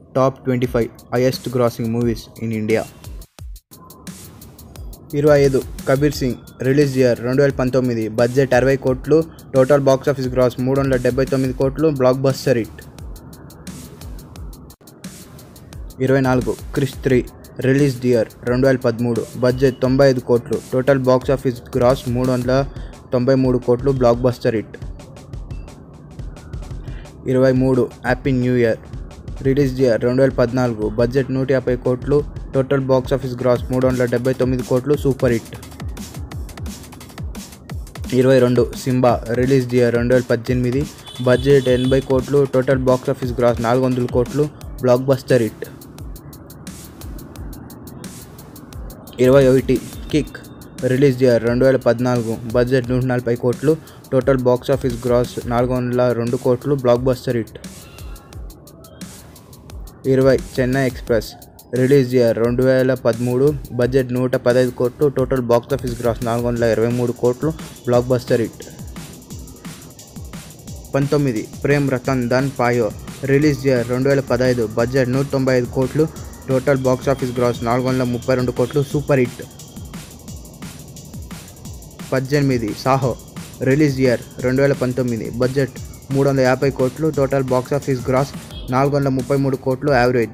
top twenty five highest grossing movies in India ఇరవై ఐదు Kabir Singh release year రెండు వేల పంతొమ్మిది బడ్జెట్ అరవై కోట్లు టోటల్ బాక్స్ ఆఫీస్ గ్రాస్ మూడు వందల డెబ్బై తొమ్మిది కోట్లు బ్లాక్ బస్టర్ హిట్ ఇరవై నాలుగు క్రిష్ త్రీ రిలీజ్ ఇయర్ రెండు వేల పదమూడు బడ్జెట్ తొంభై ఐదు కోట్లు టోటల్ బాక్స్ ఆఫీస్ గ్రాస్ మూడు వందల తొంభై మూడు కోట్లు బ్లాక్ బస్టర్ హిట్ ఇరవై మూడు happy new year release year రెండు వేల పద్నాలుగు బడ్జెట్ నూట యాభై కోట్లు టోటల్ బాక్స్ ఆఫీస్ గ్రాస్ మూడు వందల డెబ్బై తొమ్మిది కోట్లు సూపర్ హిట్ ఇరవై రెండు సింబా రిలీజ్ ఇయర్ రెండు వేల పద్దెనిమిది బడ్జెట్ ఎనభై కోట్లు టోటల్ బాక్స్ ఆఫీస్ గ్రాస్ నాలుగు వందల కోట్లు బ్లాక్ బస్టర్ హిట్ ఇరవై ఒకటి కిక్ రిలీజ్ ఇయర్ రెండు వేల పద్నాలుగు బడ్జెట్ నూట నలభై కోట్లు టోటల్ బాక్స్ ఆఫీస్ గ్రాస్ నాలుగు వందల రెండు కోట్లు బ్లాక్ బస్టర్ హిట్ ఇరవై చెన్నై ఎక్స్ప్రెస్ రిలీజ్ ఇయర్ రెండు వేల పదమూడు బడ్జెట్ నూట పదహైదు కోట్లు టోటల్ బాక్స్ ఆఫీస్ గ్రాస్ నాలుగు వందల ఇరవై మూడు కోట్లు బ్లాక్ బస్టర్ హిట్ పంతొమ్మిది ప్రేమ్ రతన్ ధన్ పాయో రిలీజ్ ఇయర్ రెండు వేల పదహైదు బడ్జెట్ నూట తొంభై ఐదు కోట్లు టోటల్ బాక్స్ ఆఫీస్ గ్రాస్ నాలుగు వందల ముప్పై రెండు కోట్లు సూపర్ హిట్ పద్దెనిమిది సాహో రిలీజ్ ఇయర్ రెండు వేల పంతొమ్మిది బడ్జెట్ మూడు వందల యాభై కోట్లు టోటల్ బాక్స్ ఆఫీస్ గ్రాస్ నాలుగు వందల ముప్పై మూడు కోట్లు యావరేజ్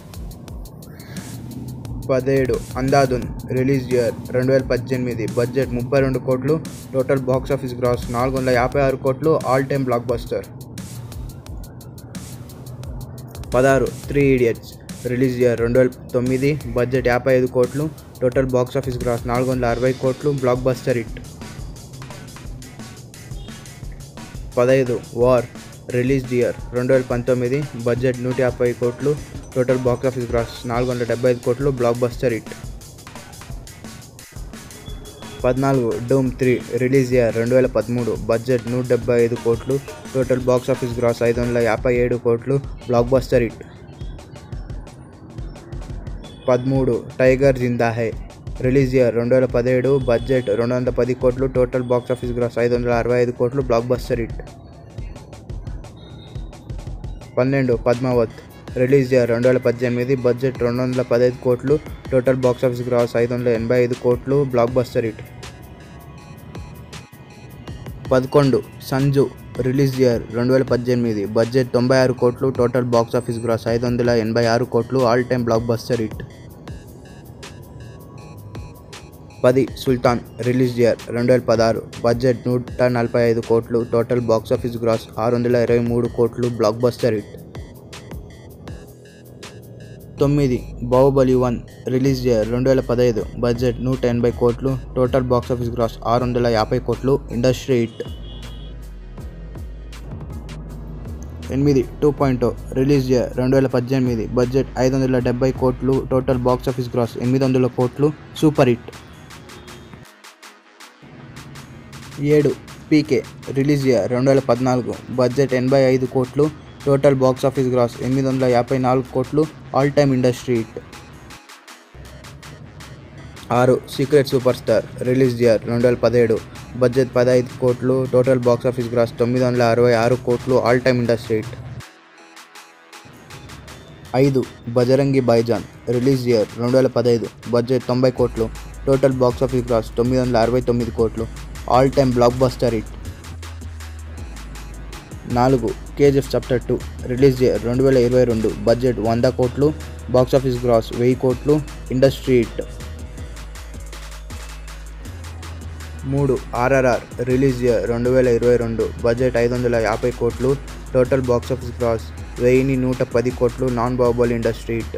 పదిహేడు అందాదున్ రిలీజ్ ఇయర్ రెండు వేల పద్దెనిమిది బడ్జెట్ ముప్పై రెండు కోట్లు టోటల్ బాక్స్ ఆఫీస్ గ్రాస్ నాలుగు వందల యాభై ఆరు కోట్లు ఆల్ టైమ్ బ్లాక్ బస్టర్ పదహారు త్రీ ఇడియట్స్ రిలీజ్ ఇయర్ రెండు వేల తొమ్మిది బడ్జెట్ యాభై ఐదు కోట్లు టోటల్ బాక్స్ ఆఫీస్ గ్రాస్ నాలుగు వందల అరవై కోట్లు బ్లాక్ బస్టర్ హిట్ పదహైదు వార్ రిలీజ్ ఇయర్ రెండు వేల పంతొమ్మిది బడ్జెట్ నూట యాభై కోట్లు టోటల్ బాక్స్ ఆఫీస్ గ్రాస్ నాలుగు వందల డెబ్బై ఐదు కోట్లు బ్లాక్ బస్టర్ హిట్ పద్నాలుగు డూమ్ త్రీ రిలీజ్ ఇయర్ రెండు వేల పదమూడు బడ్జెట్ నూట డెబ్బై ఐదు కోట్లు టోటల్ బాక్స్ ఆఫీస్ గ్రాస్ ఐదు వందల యాభై ఏడు కోట్లు బ్లాక్ బస్టర్ హిట్ పదమూడు tiger Zinda Hai release year రెండు వేల పదిహేడు బడ్జెట్ రెండు వందల పది కోట్లు టోటల్ బాక్స్ ఆఫీస్ గ్రాస్ ఐదు వందల అరవై ఐదు కోట్లు బ్లాక్ బస్టర్ హిట్ పన్నెండు పద్మావత్ రిలీజ్ ఇయర్ రెండు వేల పద్దెనిమిది బడ్జెట్ రెండు వందల పదహైదు కోట్లు టోటల్ బాక్స్ ఆఫీస్ గ్రాస్ ఐదు వందల ఎనభై ఐదు కోట్లు బ్లాక్ బస్టర్ హిట్ పదకొండు సంజు రిలీజ్ ఇయర్ రెండు వేల పద్దెనిమిది బడ్జెట్ తొంభై ఆరు కోట్లు టోటల్ బాక్స్ ఆఫీస్ గ్రాస్ ఐదు వందల ఎనభై ఆరు కోట్లు all time blockbuster hit పది సుల్తాన్ రిలీజ్ ఇయర్ రెండు వేల పదహారు బడ్జెట్ నూట నలభై ఐదు కోట్లు టోటల్ బాక్స్ ఆఫీస్ గ్రాస్ ఆరు వందల ఇరవై మూడు కోట్లు బ్లాక్ బస్టర్ హిట్ తొమ్మిది బాహుబలి వన్ రిలీజ్ ఇయర్ రెండు వేల పదహైదు బడ్జెట్ నూట ఎనభై కోట్లు టోటల్ బాక్స్ ఆఫీస్ గ్రాస్ ఆరు వందల యాభై కోట్లు ఇండస్ట్రీ హిట్ ఎనిమిది టూ పాయింట్ రిలీజ్ ఇయర్ రెండు వేల పద్దెనిమిది బడ్జెట్ ఐదు వందల డెబ్బై కోట్లు టోటల్ బాక్స్ ఆఫీస్ గ్రాస్ ఎనిమిది వందల కోట్లు సూపర్ హిట్ ఏడు పీకే రిలీజ్ ఇయర్ రెండు వేల పద్నాలుగు బడ్జెట్ ఎనభై ఐదు కోట్లు టోటల్ బాక్స్ ఆఫీస్ గ్రాస్ ఎనిమిది వందల యాభై నాలుగు కోట్లు ఆల్ టైమ్ ఇండస్ట్రీ హిట్ ఆరు secret superstar release year రెండు వేల పదిహేడు బడ్జెట్ పదహైదు కోట్లు టోటల్ బాక్స్ ఆఫీస్ గ్రాస్ తొమ్మిది వందల అరవై ఆరు కోట్లు ఆల్ టైమ్ ఇండస్ట్రీ హిట్ ఐదు బజరంగి బైజాన్ రిలీజ్ ఇయర్ రెండు వేల పదహైదు బడ్జెట్ తొంభై కోట్లు టోటల్ బాక్స్ ఆఫీస్ గ్రాస్ తొమ్మిది వందల అరవై తొమ్మిది కోట్లు all time blockbuster hit నాలుగు KGF chapter two release year రెండు వేల ఇరవై రెండు బడ్జెట్ వంద కోట్లు బాక్స్ ఆఫీస్ గ్రాస్ వెయ్యి కోట్లు ఇండస్ట్రీ హిట్ మూడు ఆర్ఆర్ఆర్ రిలీజ్ ఇయర్ రెండు వేల ఇరవై రెండు బడ్జెట్ ఐదు వందల యాభై కోట్లు టోటల్ బాక్స్ ఆఫీస్ గ్రాస్ వెయ్యిని నూట పది కోట్లు నాన్ బాహుబలి ఇండస్ట్రీ హిట్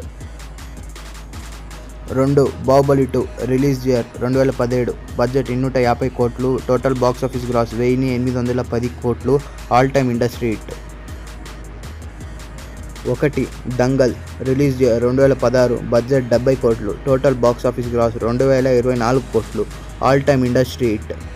రెండు బాహుబలి టూ రిలీజ్ ఇయర్ రెండు వేల పదిహేడు బడ్జెట్ ఇన్నూట యాభై కోట్లు టోటల్ బాక్స్ ఆఫీస్ గ్రాస్ వెయ్యిని ఎనిమిది వందల పది కోట్లు ఆల్ టైమ్ ఇండస్ట్రీ హిట్ ఒకటి దంగల్ రిలీజ్ ఇయర్ రెండు వేల పదహారు బడ్జెట్ డెబ్బై కోట్లు టోటల్ బాక్స్ ఆఫీస్ గ్రాస్ రెండు వేల ఇరవై నాలుగు కోట్లు ఆల్ టైమ్ ఇండస్ట్రీ హిట్